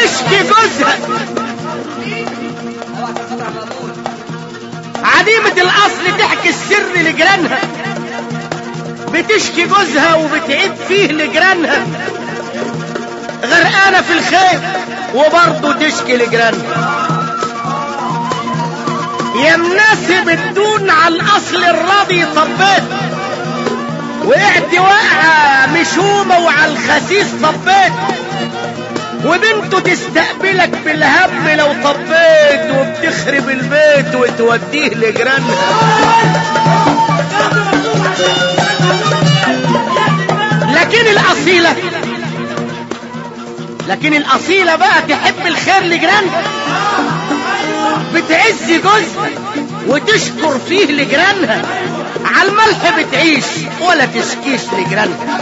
بتشكي جوزها عديمة الأصل تحكي السر لجيرانها بتشكي جوزها وبتعيب فيه لجيرانها غرقانة في الخير وبرضه تشكي لجيرانها يا مناسب الدون على الأصل الراضي طبيت وقعت واقعة مشومة وعلى الخسيس طبيت وبنته تستقبلك بالهم لو طبيت وبتخرب البيت وتوديه لجيرانها لكن الأصيلة لكن الأصيلة بقى تحب الخير لجيرانها بتعز جوزها وتشكر فيه لجيرانها على الملح بتعيش ولا تشكيش لجيرانها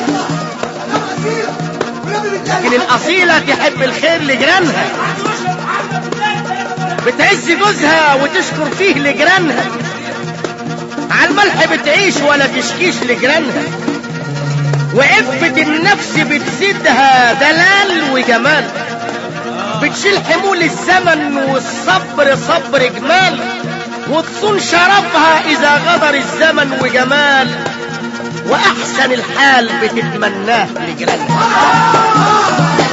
لكن الأصيلة تحب الخير لجيرانها بتعز جوزها وتشكر فيه لجيرانها على الملح بتعيش ولا تشكيش لجيرانها وعفة النفس بتزيدها دلال وجمال بتشيل حمول الزمن والصبر صبر جمال وتصون شرفها إذا غدر الزمن وجمال وأحسن الحال بتتمناه لجيرانها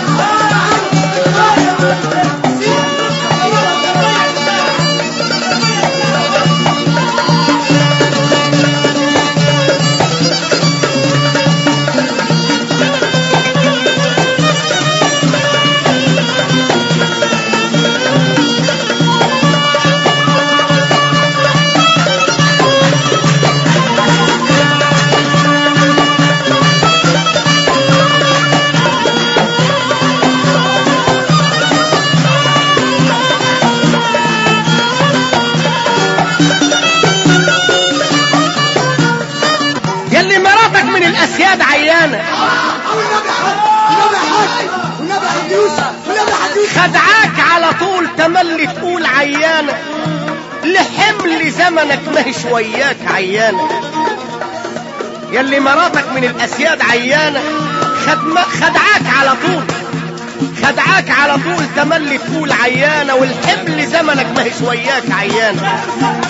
يلي مراتك من الأسياد عيانة والنبي حاج والنبي حاج والنبي حاج يوسف والنبي حاج يوسف خدعاك على طول تملي تقول عيانة لحمل زمنك ما هي شوياك عيانة يلي مراتك من الأسياد عيانة خدم... خدعاك على طول خدعاك على طول تملي تقول عيانة والحمل زمنك ما هي شوياك عيانة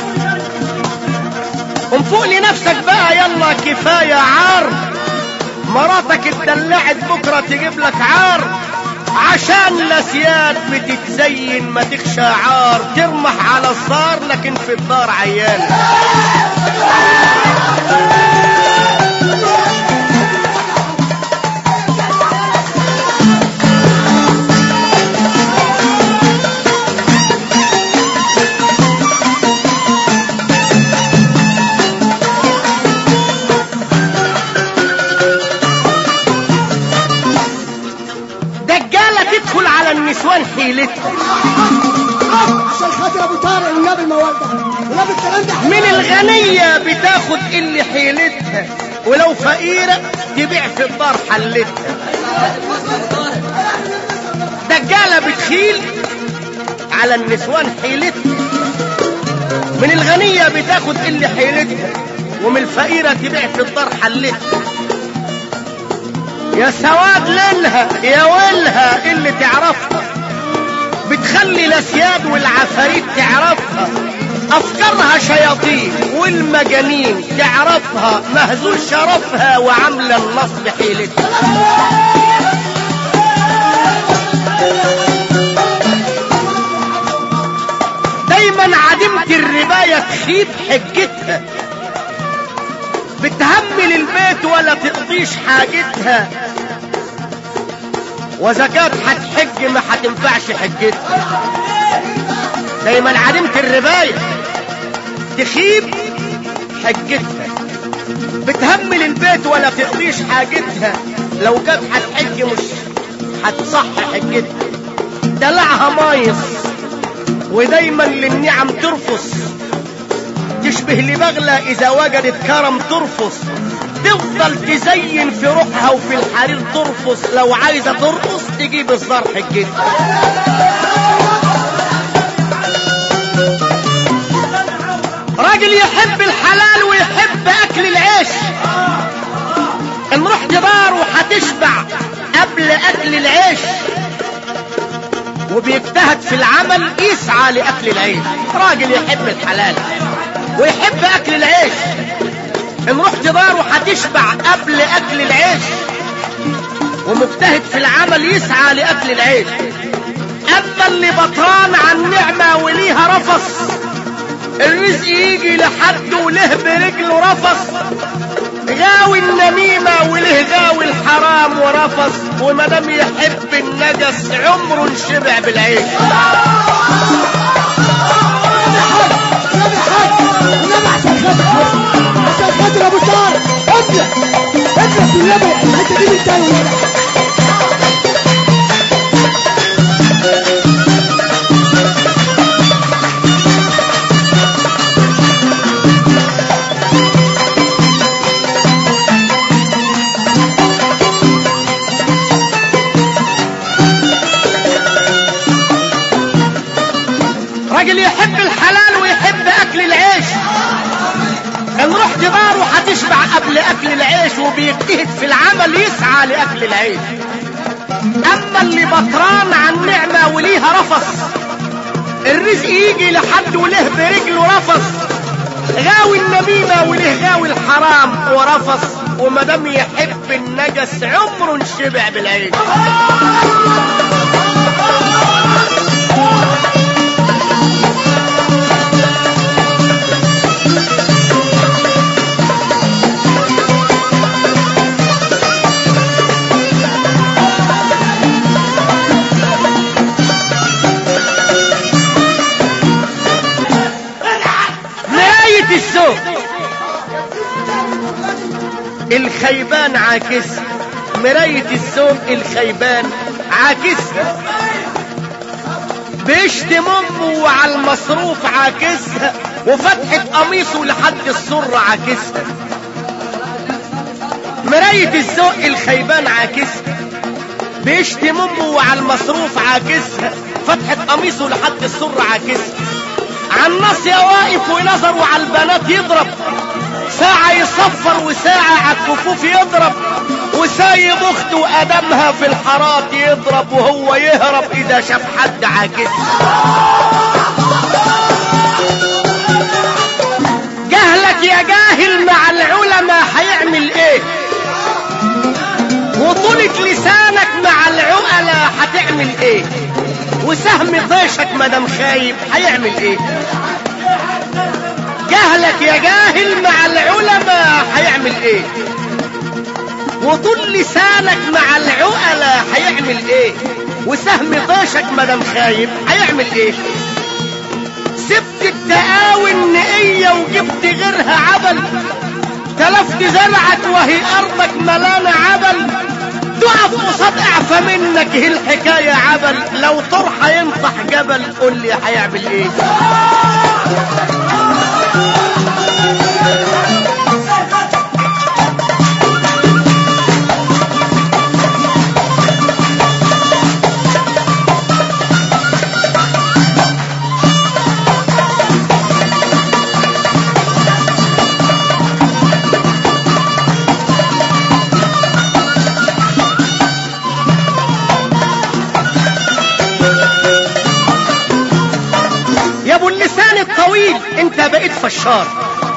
قم فوق لنفسك بقى يلا كفاية عار مراتك اتدلعت بكرة تجيب لك عار عشان الاسياد بتتزين ما تخشى عار ترمح على الصار لكن في الدار عيان دجالة تدخل على النسوان حيلتها عشان خاطر ابو طارق والنبي الموالده والنبي الكلام ده من الغنية بتاخد اللي حيلتها ولو فقيرة تبيع في الدار حلتها دجالة بتخيل على النسوان حيلتها من الغنية بتاخد اللي حيلتها ومن الفقيرة تبيع في الدار حلتها يا سواد ليلها يا ويلها اللي تعرفها بتخلي الاسياد والعفاريت تعرفها افكارها شياطين والمجانين تعرفها مهزول شرفها وعامله النصب حيلتها دايما عديمة الرباية تخيب حجتها بتهمل البيت ولا تقضيش حاجتها وزكاة هتحج ما هتنفعش حجتها دايما عديمة الرباية تخيب حجتها بتهمل البيت ولا تقضيش حاجتها لو كانت هتحج مش هتصح حجتها دلعها مايص ودايما للنعم ترفص تشبه لبغلة إذا وجدت كرم ترفص تفضل تزين في روحها وفي الحرير ترفص لو عايزة ترقص تجيب الزر حجتها راجل يحب الحلال ويحب أكل العيش ان رحت دار وهتشبع قبل أكل العيش وبيجتهد في العمل يسعى لأكل العيش راجل يحب الحلال ويحب أكل العيش إن رحت داره هتشبع قبل أكل العيش ومجتهد في العمل يسعى لأكل العيش أما اللي بطران عن نعمة وليها رفص الرزق يجي لحد وله برجله رفص غاوي النميمة وله غاوي الحرام ورفص ومدام يحب النجس عمره انشبع بالعيش النبي حاج النبي عشان خاطر عشان خاطر ابو سعد ابلع ابلع في النبي الحته دي من تاني راجل يحب الحلال ويحب اكل العيش ان رحت داره هتشبع قبل اكل العيش وبيجتهد في العمل يسعى لاكل العيش اما اللي بطران عن نعمة وليها رفص الرزق يجي لحد وله برجله رفص غاوي النميمة وله غاوي الحرام ورفص ومدام يحب النجس عمره انشبع بالعيش نهاية السوق الخيبان عاكس مراية السوق الخيبان عاكس بيشتم امه وعلى المصروف عاكسها وفتحة قميصه لحد السر عاكسها مراية السوق الخيبان عاكسها بيشتم امه وعلى المصروف عاكسها فتحة قميصه لحد السر عاكسها على الناس واقف ونظر وعلى البنات يضرب ساعة يصفر وساعة على الكفوف يضرب وسايب اخته وادمها في الحارات يضرب وهو يهرب اذا شاف حد عاكس جهلك يا جاهل مع العلماء هيعمل ايه وطولة لسانك مع العقلاء هتعمل ايه وسهم طيشك مدام خايب هيعمل ايه جهلك يا جاهل مع العلماء هيعمل ايه وطول لسانك مع العقلاء هيعمل ايه وسهم طيشك مدام خايب هيعمل ايه سبت التقاوي النقية وجبت غيرها عبل تلفت زرعك وهي ارضك ملانة عبل تقف قصاد اعفى منك هي الحكاية عبل لو طرحة ينطح جبل قول لي هيعمل ايه يا ابو اللسان الطويل انت بقيت فشار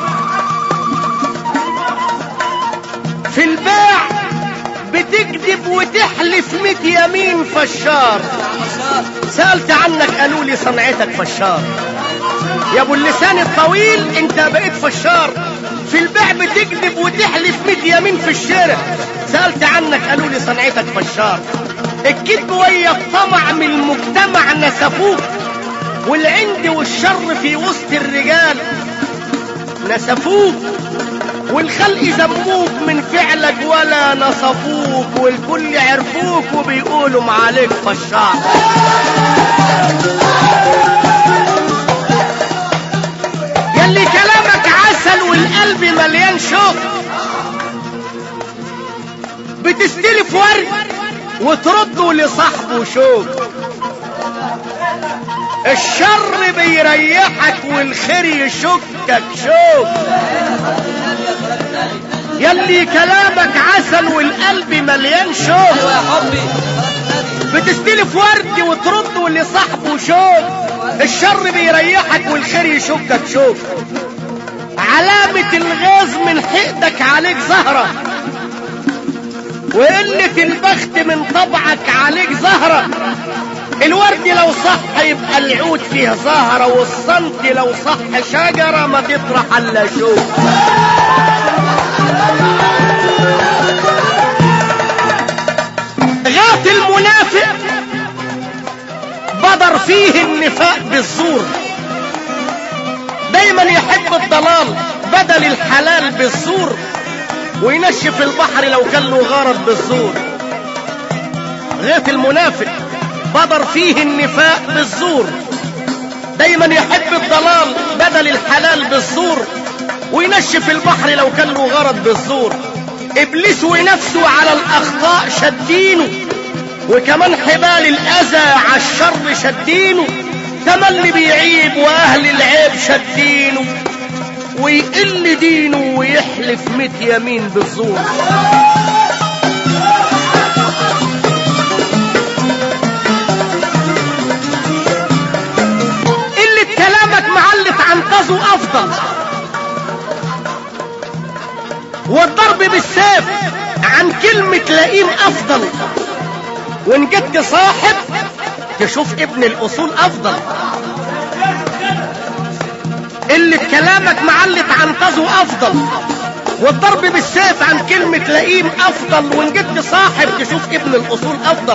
في الباع بتكذب وتحلف ميت يمين فشار سألت عنك قالوا لي صنعتك فشار يا ابو اللسان الطويل انت بقيت فشار في البيع بتكذب وتحلف ميت يمين في الشارع سألت عنك قالوا لي صنعتك فشار الكذب ويا الطمع من المجتمع نسفوك والعند والشر في وسط الرجال نسفوك والخلق ذموك من فعلك ولا نصفوك والكل عرفوك وبيقولوا معاليك فشار يلي كلامك عسل والقلب مليان شوق بتستلف ورد وترده لصاحبه شوق الشر بيريحك والخير يشكك شوق يلي كلامك عسل والقلب مليان شوق يا حبي بتستلف ورد وترد واللي صاحبه شوك الشر بيريحك والخير يشكك شوك علامة الغاز من حقدك عليك زهرة وقلة البخت من طبعك عليك زهرة الورد لو صح يبقى العود فيه زهرة والصمت لو صح شجرة ما تطرح الا شوك غات المنافق بدر فيه النفاق بالزور دايما يحب الضلال بدل الحلال بالزور وينشف البحر لو كان له غرض بالزور غيث المنافق بدر فيه النفاق بالزور دايما يحب الضلال بدل الحلال بالزور وينشف البحر لو كان له غرض بالزور ابليس ونفسه على الاخطاء شدينه وكمان حبال الاذى على الشر شدينه تملي بيعيب واهل العيب شدينه ويقل دينه ويحلف ميت يمين بالزور اللي كلامك معلق عنقذه افضل والضرب بالسيف عن كلمة لئيم افضل وان جدت صاحب تشوف ابن الاصول افضل اللي كلامك معلق عنقذه افضل والضرب بالسيف عن كلمة لئيم افضل وان جدت صاحب تشوف ابن الاصول افضل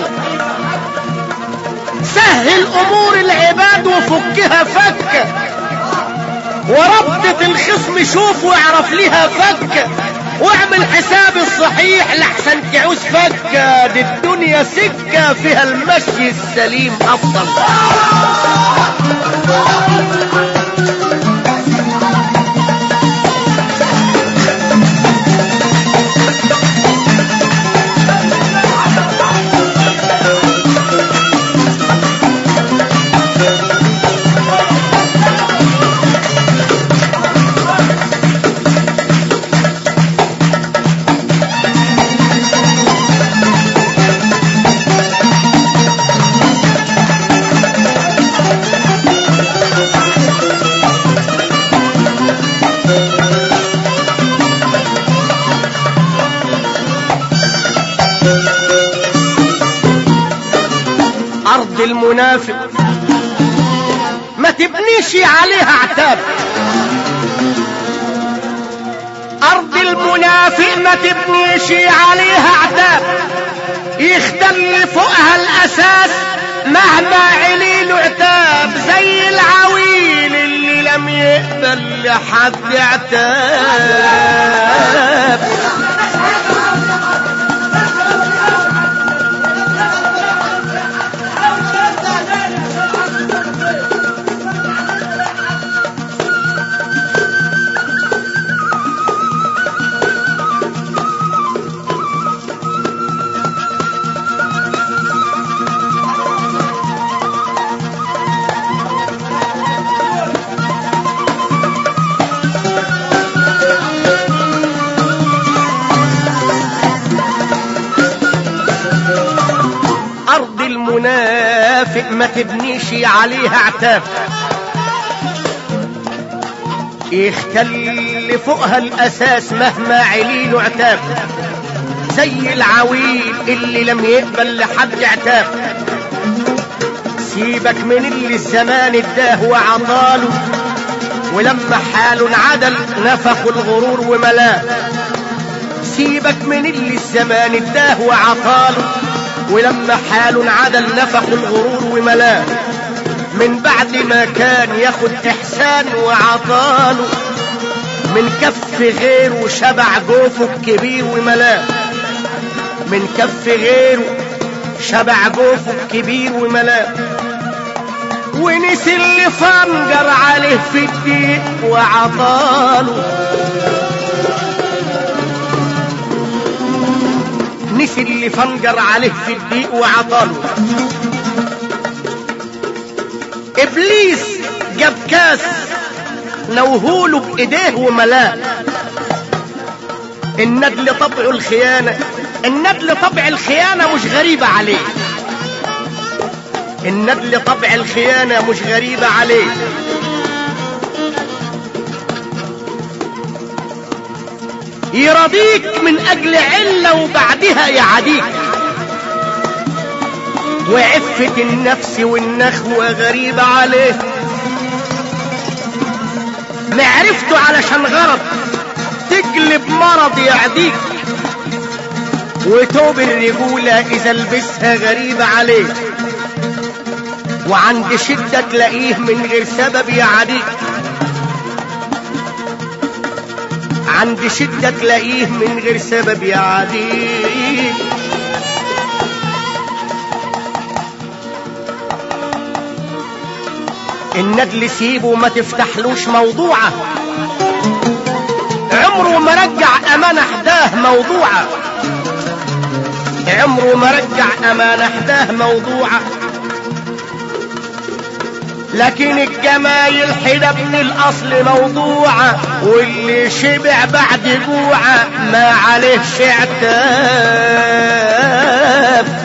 سهل امور العباد وفكها فكة وربطة الخصم شوف واعرف لها فكة واعمل حساب الصحيح لحسن تعوز فكة دي الدنيا سكة فيها المشي السليم افضل ارض المنافق ما تبنيش عليها عتاب ارض المنافق ما تبنيش عليها عتاب يختل فوقها الاساس مهما علي له عتاب زي العويل اللي لم يقبل لحد عتاب ارض المنافق ما تبنيش عليها عتاب يختل فوقها الاساس مهما عليله عتاب زي العويل اللي لم يقبل لحد عتاب سيبك من اللي الزمان اداه وعطاله ولما حاله انعدل نفخ الغرور وملاه سيبك من اللي الزمان اداه وعطاله ولما حاله انعدل نفخ الغرور وملاه من بعد ما كان ياخد احسان وعطاله من كف غيره شبع جوفه الكبير وملاه من كف غيره شبع جوفه الكبير وملاه ونسي اللي فنجر عليه في الدين وعطاله نسي اللي فنجر عليه في الضيق وعطاله ابليس جاب كاس نوهوله بايديه وملاه الندل طبع الخيانه الندل طبع الخيانه مش غريبه عليه الندل طبع الخيانة مش غريبة عليه يرضيك من أجل علة وبعدها يعاديك وعفة النفس والنخوة غريبة عليه معرفته علشان غرض تقلب مرض يعديك وتوب الرجولة إذا لبسها غريبة عليه وعند شدة تلاقيه من غير سبب يعاديك عند شدة تلاقيه من غير سبب يعاديك الندل سيبه ما تفتحلوش موضوعه عمره ما رجع أمانة حداه موضوعه عمره ما رجع أمانة حداه موضوعه لكن الجمايل حدا من الأصل موضوعة واللي شبع بعد جوعة ما عليه عتاب